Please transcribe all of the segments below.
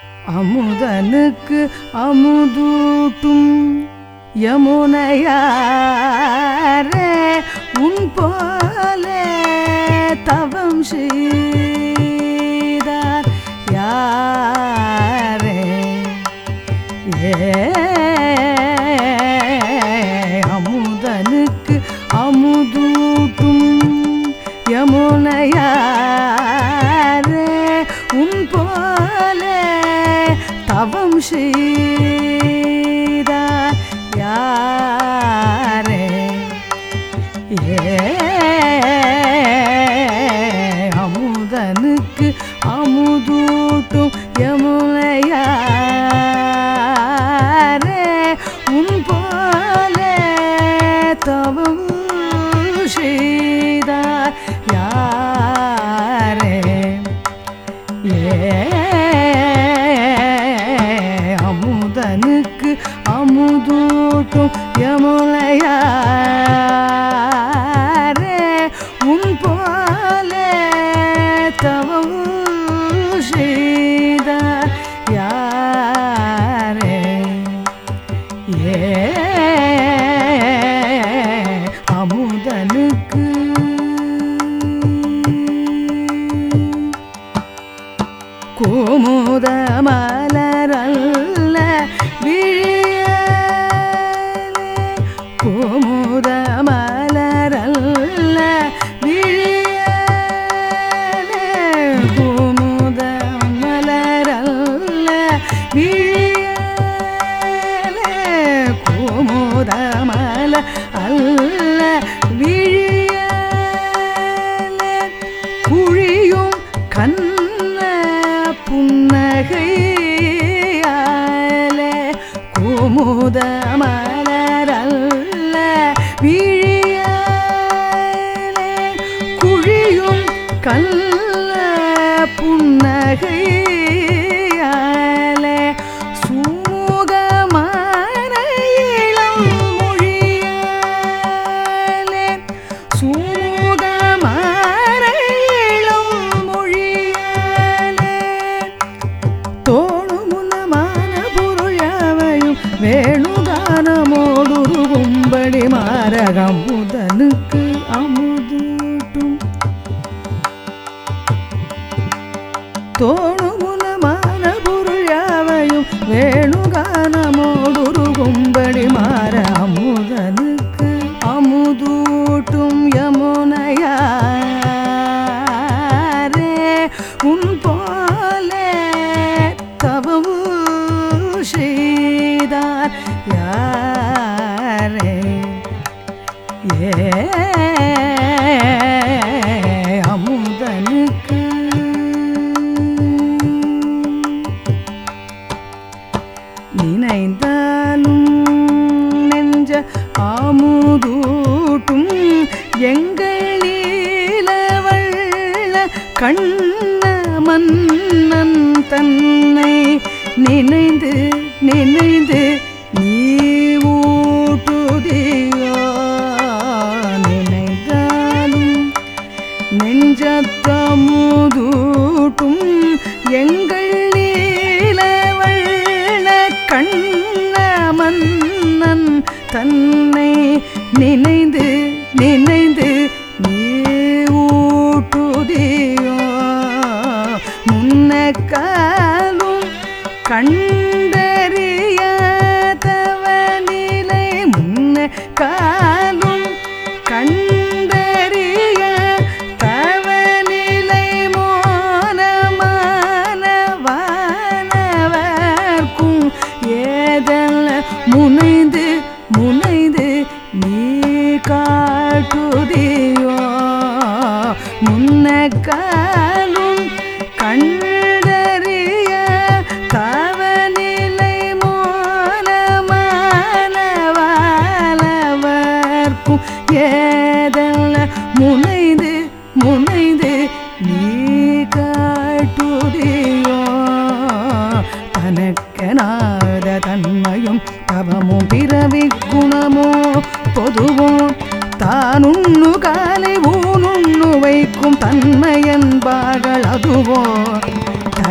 அமுதனுக்கு அமுதூட்டும் யமுனையாரே உன் போலே தவம் செய்தார் யாரே ஏ அமுதனுக்கு அமுதூட்டும் யமுனையாரே உன் போலே தவம் செய்தார் யாரே ஏ அமுதனுக்கு அமுதூட்டும் யமுனையாரே உன் போலே தவம் செய்தார் யாரே ஏ அமுதனுக்கு அமுதூட்டும் யமுனையாரே உன் போலே தவம் செய்தார் யாரே ஏ அமுதனுக்கு குமுத மலரல்ல விழியலே குமுத மலரல்ல விழியலே குமுத மலரல்ல விழியலே குமுத மல அல்ல விழியலே குழியும் கண்ண புன்னகையாலே குமுத மலரல்ல விழியாலே குழியும் கல்ல புன்னகையாலே சூகமான இளம் மொழியாலே சூகமான இளம் மொழியாலே தோணுமுன்னமான பொருளாவையும் வேணுகானமோடுருகும்படி மாரகம் முதனுக்கு அமுதூட்டும் தோணுமுனமான பொருளாவையும் வேணுகானமோடுருகும்படி மாற அமுதனுக்கு அமுதூட்டும் யமுனையாரே உன் போலே தவமு செய்தார் யாரே ஏ அமுதனுக்கு நினைந்தாலும் நெஞ்ச ஆமுதூட்டும் எங்கள் நீலவள்ள கண்ண மன்னன் தன்னை நினைந்து நினைந்து நீ ஊட்டுதியோ நினைந்தாலும் நெஞ்சத்தமுதூட்டும் எங்கள் நீலவள்ள கண்ண மன்னன் தன்னை நினைந்து நினைந்து நீ ஊட்டுதியோ முன்னக்காலும் கண்டறியாதவனிலை முன்ன காலும் கண்டறிய தவநிலை மோனமானவானவர்க்கும் ஏதல்ல முனைந்து முனைந்து நீ காட்டுதியோ முன்னக்காலும் கண்டறிய தவநிலை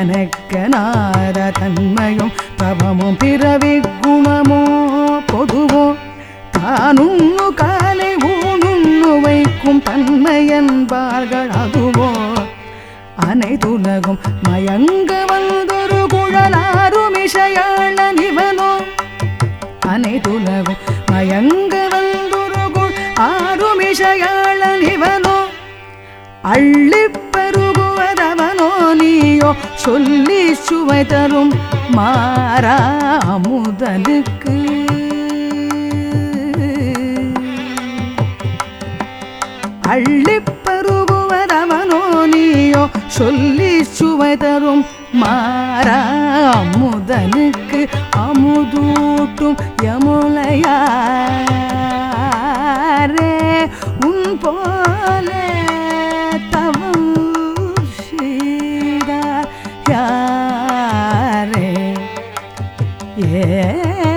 தனக்கனாத தன்மையும் தவமும் பிறவி குணமோ பொதுவோ தானுண்ணு காலை ஊனுண்ணு வைக்கும் தன்மை என்பார்கள் அதுவோ அனைத்துலகும் மயங்க வந்தொரு குழலாருமிஷையாள நிவனோ அனைத்துலகும் மயங்க வந்தொரு குள் ஆருமிஷையாள நிவனோ அள்ளிப் பருகுவதவனோ நீயோ சொல்லி சுவை தரும் மாறா அமுதனுக்கு அள்ளிப் பருகுவதவனோ நீயோ சொல்லி சுவை தரும் மாறா அமுதனுக்கு அமுதூட்டும் யமுலையாரே உன் போலே தவம் செய்தார் யாரே ஏ